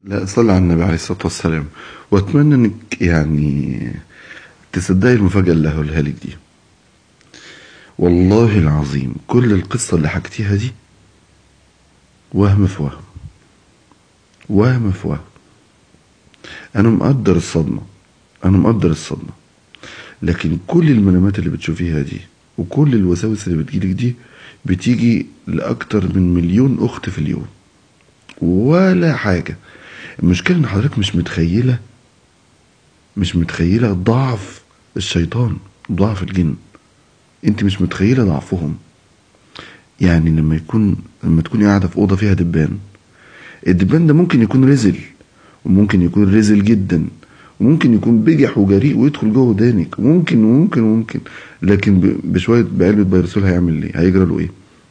لا صلى على النبي عليه الصلاة والسلام واتمنى انك يعني تصدقي المفاجأة اللي هقولها لك دي والله العظيم كل القصة اللي حكيتيها دي وهم في وهم وهم في وهم انا مقدر الصدمة انا مقدر الصدمة لكن كل المنامات اللي بتشوفيها دي وكل الوساوس اللي بتجيلك دي بتيجي لأكتر من مليون أخت في اليوم ولا حاجة المشكلة إن حضرتك مش متخيلة مش متخيلة ضعف الشيطان ضعف الجن انت مش متخيلة ضعفهم يعني لما يكون لما تكوني قاعدة في أوضة فيها دبان الدبان ده ممكن يكون رزل وممكن يكون رزل جدا وممكن يكون بجح وجريء ويدخل جوه ودانك وممكن وممكن وممكن لكن ب- بشوية بعلبة بيرسول هيعمل ايه هيجرى له ايه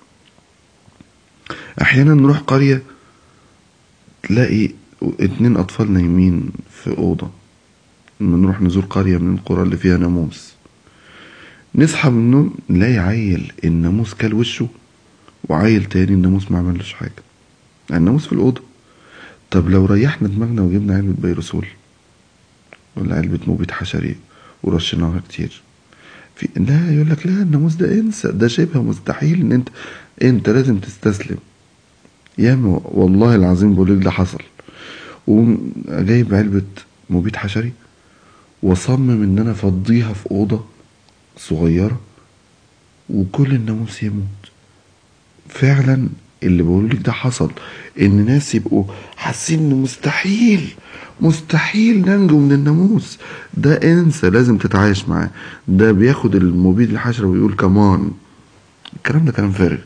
احيانا نروح قرية تلاقي اتنين اطفال نايمين في اوضة لما نروح نزور قرية من القرى اللي فيها ناموس نصحى من النوم نلاقي عيل الناموس كل وشه وعيل تاني الناموس ما عملوش حاجة الناموس في الأوضة طب لو ريحنا دماغنا وجبنا علبة بيروسول ولا علبة مبيد حشري ورشيناها كتير في لا يقول لك لا الناموس ده انسى ده شبه مستحيل ان انت انت لازم تستسلم ياما والله العظيم بقول لك ده حصل وقوم جايب علبة مبيد حشري واصمم ان انا افضيها في اوضة صغيرة وكل الناموس يموت فعلا اللي بقوله لك ده حصل ان ناس يبقوا حاسين ان مستحيل مستحيل ننجو من الناموس ده انسى لازم تتعايش معاه ده بياخد المبيد الحشرة ويقول كمان الكلام ده كلام فارغ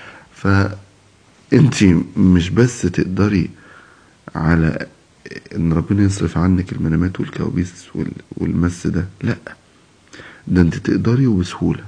فانت مش بس تقدري على ان ربنا يصرف عنك المنامات والكوابيس وال- والمس ده لا ده انت تقدري وبسهولة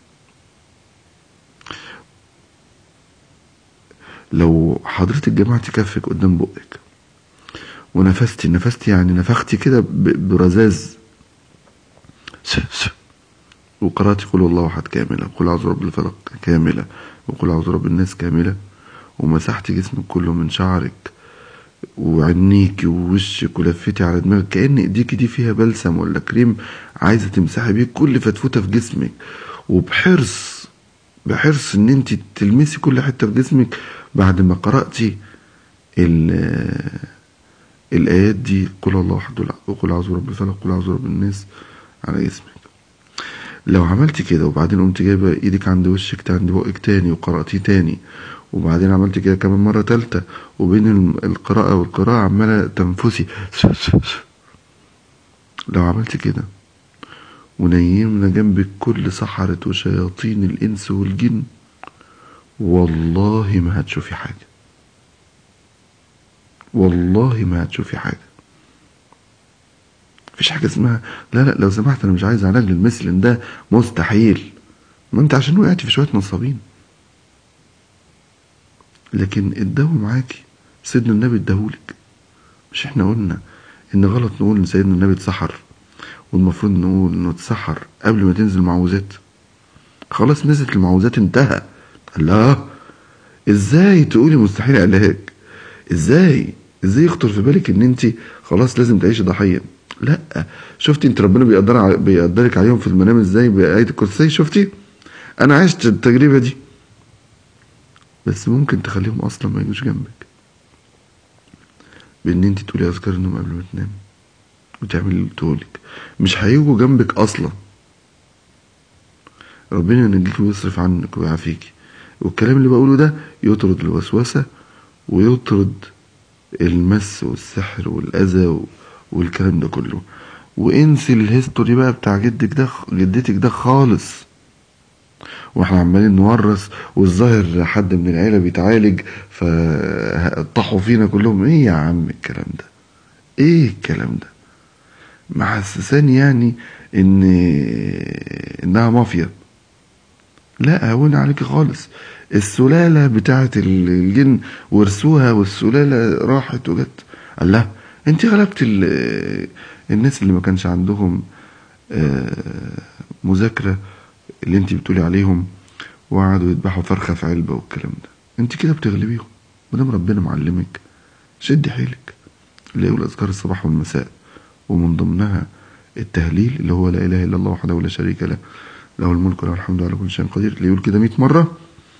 لو حضرتك جمعتي كفك قدام بقك ونفستي نفستي يعني نفختي كده ب- برذاذ س- س- وقرأتي قل الله أحد كاملة وقل أعوذ برب الفلق كاملة وقل أعوذ برب الناس كاملة ومسحتي جسمك كله من شعرك وعينيكي ووشك ولفتي على دماغك كأن ايديكي دي فيها بلسم ولا كريم عايزة تمسحي بيه كل فتفوتة في جسمك وبحرص بحرص ان انت تلمسي كل حتة في جسمك بعد ما قرأتي ال- الآيات دي قل الله أحد وقل أعوذ برب الفلق قل أعوذ برب الناس على جسمك لو عملتي كده وبعدين قمت جايبة ايدك عند وشك عند بقك تاني وقرأتيه تاني وبعدين عملت كده كمان مرة تالتة وبين الم- القراءة والقراءة عمالة تنفسي لو عملت كده ونيمنا جنبك كل سحرة وشياطين الإنس والجن والله ما هتشوفي حاجة والله ما هتشوفي حاجة مفيش حاجة اسمها لا لا لو سمحت أنا مش عايز علاج للمثل ده مستحيل ما أنت عشان وقعتي في شوية نصابين لكن الدواء معاكي سيدنا النبي اداهولك مش احنا قلنا ان غلط نقول ان سيدنا النبي اتسحر والمفروض نقول انه اتسحر قبل ما تنزل المعوذات خلاص نزلت المعوذات انتهى لا ازاي تقولي مستحيل علاج ازاي ازاي يخطر في بالك ان انت خلاص لازم تعيشي ضحيه لا شفتي انت ربنا بيقدر ع- بيقدرك عليهم في المنام ازاي بآية الكرسي شفتي انا عشت التجربه دي بس ممكن تخليهم اصلا ما يجوش جنبك بان انت تقولي اذكار النوم قبل ما تنام وتعملي اللي تقولك مش هيجوا جنبك اصلا ربنا ينجيك ويصرف عنك ويعافيكي والكلام اللي بقوله ده يطرد الوسوسة ويطرد المس والسحر والأذى و- والكلام ده كله وانسي الهيستوري بقى بتاع جدك ده جدتك ده خالص واحنا عمالين نورث والظاهر حد من العيلة بيتعالج فطحوا فينا كلهم ايه يا عم الكلام ده ايه الكلام ده محسساني يعني ان انها مافيا لا هون عليك خالص السلالة بتاعت الجن ورثوها والسلالة راحت وجت الله انت غلبت ال- الناس اللي ما كانش عندهم آه، مذاكرة اللي انت بتقولي عليهم وقعدوا يذبحوا فرخة في علبة والكلام ده انت كده بتغلبيهم مادام ربنا معلمك شدي حيلك اللي يقول أذكار الصباح والمساء ومن ضمنها التهليل اللي هو لا إله إلا الله وحده لا شريك له له الملك وله الحمد على كل شيء قدير اللي يقول كده 100 مرة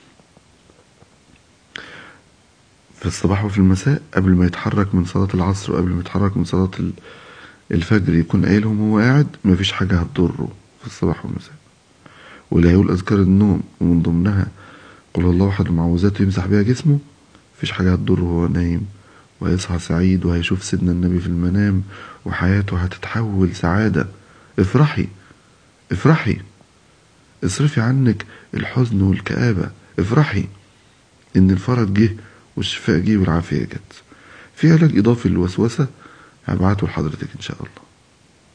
في الصباح وفي المساء قبل ما يتحرك من صلاة العصر وقبل ما يتحرك من صلاة الفجر يكون قايلهم وهو قاعد مفيش حاجة هتضره في الصباح والمساء واللي هيقول أذكار النوم ومن ضمنها قل الله أحد المعوذات يمسح بيها جسمه مفيش حاجة هتضره وهو نايم وهيصحى سعيد وهيشوف سيدنا النبي في المنام وحياته هتتحول سعادة افرحي افرحي اصرفي عنك الحزن والكآبة افرحي ان الفرج جه والشفاء جه والعافية جت في علاج اضافي للوسوسة هبعته لحضرتك ان شاء الله